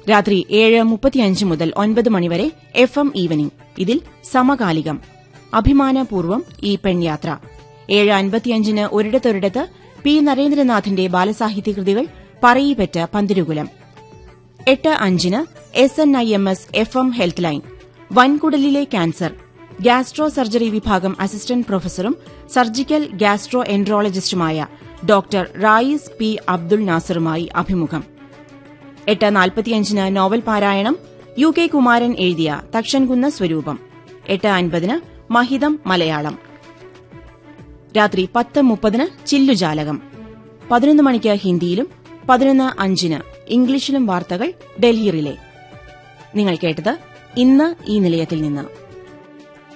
രാത്രി ഏഴ് മുപ്പത്തിയഞ്ച് മുതൽ ഒൻപത് മണിവരെ എഫ് എം ഈവനിംഗ് ഇതിൽ സമകാലികം അഭിമാനപൂർവ്വം ഈ പെൺയാത്ര ഏഴ് അൻപത്തിയഞ്ചിന് ഒരിടത്തൊരിടത്ത് പി നരേന്ദ്രനാഥിന്റെ ബാലസാഹിത്യ കൃതികൾ പറയിപ്പറ്റ പന്തിരുകുലം എട്ട് അഞ്ചിന് S N I M S F M health line വൻകുടലിലെ ക്യാൻസർ ഗ്യാസ്ട്രോ സർജറി വിഭാഗം അസിസ്റ്റന്റ് പ്രൊഫസറും സർജിക്കൽ ഗ്യാസ്ട്രോ എൻട്രോളജിസ്റ്റുമായ ഡോക്ടർ റായിസ് പി അബ്ദുൾ നാസറുമായി അഭിമുഖം എട്ട് നാൽപ്പത്തിയഞ്ചിന് നോവൽ പാരായണം യു കെ കുമാരൻ എഴുതിയ തക്ഷൻകുന്ന സ്വരൂപം എട്ട് അൻപതിന് മഹിതം മലയാളം രാത്രി പത്ത് മുപ്പതിന് ചില്ലുജാലകം പതിനൊന്ന് മണിക്ക് ഹിന്ദിയിലും പതിനൊന്ന് അഞ്ചിന് ഇംഗ്ലീഷിലും വാർത്തകൾ ഡൽഹി റിലേ നിങ്ങൾ കേട്ടത് ഇന്ന് ഈ നിലയത്തിൽ നിന്ന്